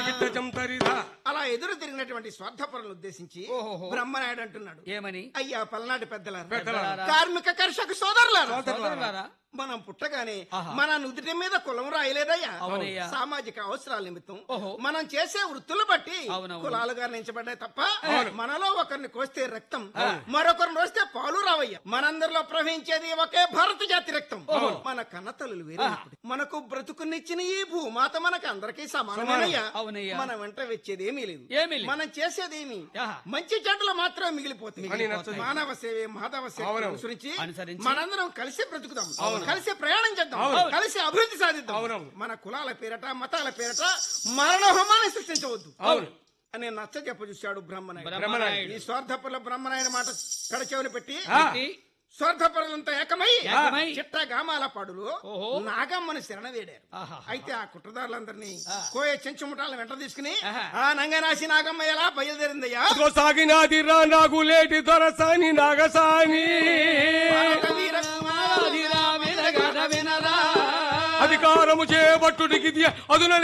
చిట్ట చంతరిదా అలా ఎదురు తిరిగినటువంటి స్వార్థపరులను ఉద్దేశించి ఓహోహో. బ్రహ్మనాయుడు అంటున్నాడు ఏమని అయ్యా పల్నాటి పెద్దలారా పెద్దలారా. కార్మిక కర్షక సోదరులారా సోదరులారా మనం పుట్టగానే ఆహా. మన నుదుటి మీద కులం రాయలేదయ్యా అవునయ్యా. సామాజిక అవసరాల నిమిత్తం ఓహో. మనం చేసే వృత్తులు బట్టి అవునవును. కులాలుగా నించబడ్డాయి తప్ప మనలో ఒకరిని కోస్తే రక్తం మరొకరిని కోస్తే పాలు రావయ్యా మనందరిలో ప్రవహించేది ఒకే భారత జాతి రక్తం మన కన్నతల్లులు వేరే ఇప్పుడు. మనకు బ్రతుకునిచ్చిన ఈ భూమాత మనకు అందరికీ సమానమేనయ్యా అవునయ్యా. మన వెంట వచ్చేది ఏమీ లేదు ఏమీ లేదు. మనం చేసేదేమి ఆహా. మంచి చెడ్డలు మాత్రమే మిగిలిపోతాయి అని నచ్చదు. మానవ సేవే మాధవ సేవ అవును. అనుసరించి అనుసరించి. మనందరం కలిసి బ్రతుకుదాం కలిసి ప్రయాణం చేద్దాం అవును. కలిసి అభివృద్ధి సాధిద్దాం అవును. మన కులాల పేరట మతాల పేరట మరణ హోమాన్ని సృష్టించవద్దు అవును. అని నచ్చ చెప్ప చూశాడు బ్రహ్మనాయుడు బ్రహ్మనాయుడు ఈ స్వార్థపరుల బ్రహ్మనాయుడు మాట కడచెవిని పెట్టి ఆ. ఈ స్వార్థపరులంతా ఏకమై ఏకమై. చిట్ట గామాల పాడులు ఓహో. నాగమ్మని శరణ వేడారు ఆహా. అయితే ఆ కుట్రదారులందరినీ కోయ చెంచుముటాలను వెంట తీసుకుని ఆహా. ఆ నంగనాసి నాగమ్మ ఎలా బయలుదేరిందయ్యా సాగినాది రా నాగులేటి దొరసాని నాగసాని భారత వీర కుమారులు వినరా, వినగద వినరా అధికారము చేపట్టుడికి అదున